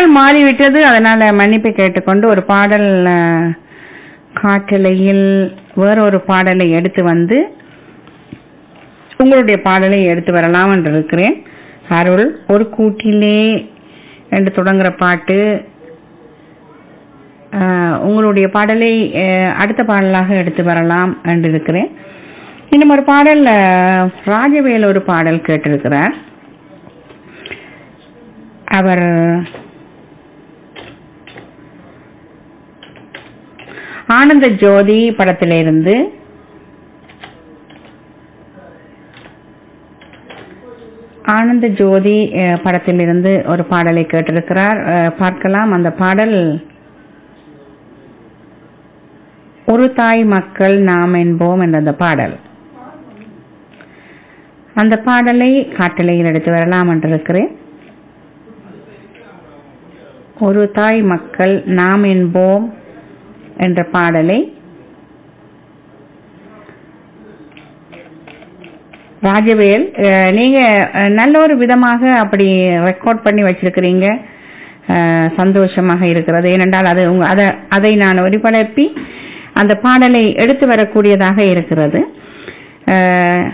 பாடல் மாறிவிட்டது அதனால மன்னிப்பு கேட்டுக்கொண்டு ஒரு பாடல் அஹ், காற்றலையில் வேறொரு பாடலை எடுத்து வந்து உங்களுடைய பாடலை எடுத்து வரலாம் என்று இருக்கிறேன் அருள் ஒரு கூட்டிலே என்று தொடங்குற பாட்டு அஹ், உங்களுடைய பாடலை அஹ், அடுத்த பாடலாக எடுத்து வரலாம் என்று இருக்கிறேன் இன்னும் ஒரு பாடல் அஹ், ராஜவேல் ஒரு பாடல் கேட்டிருக்கிறார் அவர் ஆனந்த ஜோதி படத்திலிருந்து ஆனந்த ஜோதி அஹ், படத்திலிருந்து ஒரு பாடலை கேட்டிருக்கிறார் அஹ், பார்க்கலாம் அந்த பாடல் ஒரு தாய் மக்கள் நாம் என்போம் என்ற அந்த பாடல் அந்த பாடலை காட்டலையில் எடுத்து வரலாம் என்று இருக்கிறேன் ஒரு தாய் மக்கள் நாம் என்போம் என்ற பாடலை ராஜவேல் அஹ், நீங்க அஹ், நல்ல ஒரு விதமாக அப்படி ரெக்கார்ட் பண்ணி வச்சிருக்கிறீங்க அஹ், சந்தோஷமாக இருக்கிறது ஏனென்றால் அது உங்க அதை அதை நான் ஒளிபரப்பி அந்த பாடலை எடுத்து வரக்கூடியதாக இருக்கிறது அஹ்,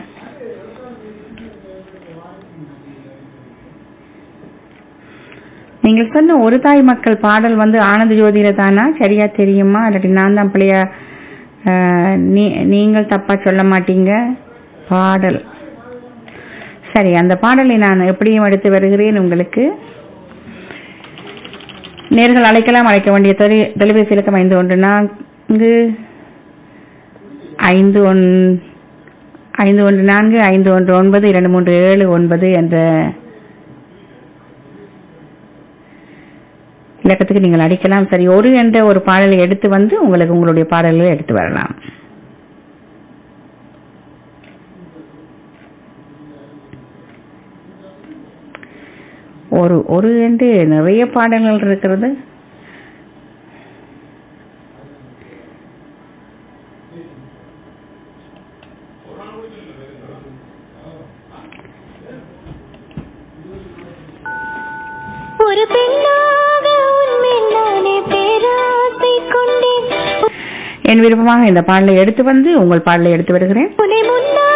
நீங்கள் சொன்ன ஒரு தாய் மக்கள் பாடல் வந்து ஆனந்த ஜோதியில தானா சரியா தெரியுமா இல்லாட்டி நான் தான் பிள்ளையா அஹ், நீ- நீங்கள் தப்பா சொல்ல மாட்டீங்க பாடல் சரி அந்த பாடலை நான் எப்படியும் எடுத்து வருகிறேன் உங்களுக்கு நேர்கள் அழைக்கலாம் அழைக்க வேண்டிய தொலை தொலைபேசி இலக்கம் ஐந்து ஒன்று நான்கு ஐந்து ஒன் ஐந்து ஒன்று நான்கு ஐந்து ஒன்று ஒன்பது இரண்டு மூன்று ஏழு ஒன்பது என்ற இலக்கத்துக்கு நீங்கள் அடிக்கலாம் சரி ஒரு என்ற ஒரு பாடலை எடுத்து வந்து உங்களுக்கு உங்களுடைய பாடல்களை எடுத்து வரலாம் ஒரு ஒரு என்று நிறைய பாடல்கள் இருக்கிறது ஒரு பெண்ணாக உன்மேல் நானே பேராசை கொண்டேன் என் விருப்பமாக இந்த பாடலை எடுத்து வந்து உங்கள் பாடலை எடுத்து வருகிறேன் உன்னை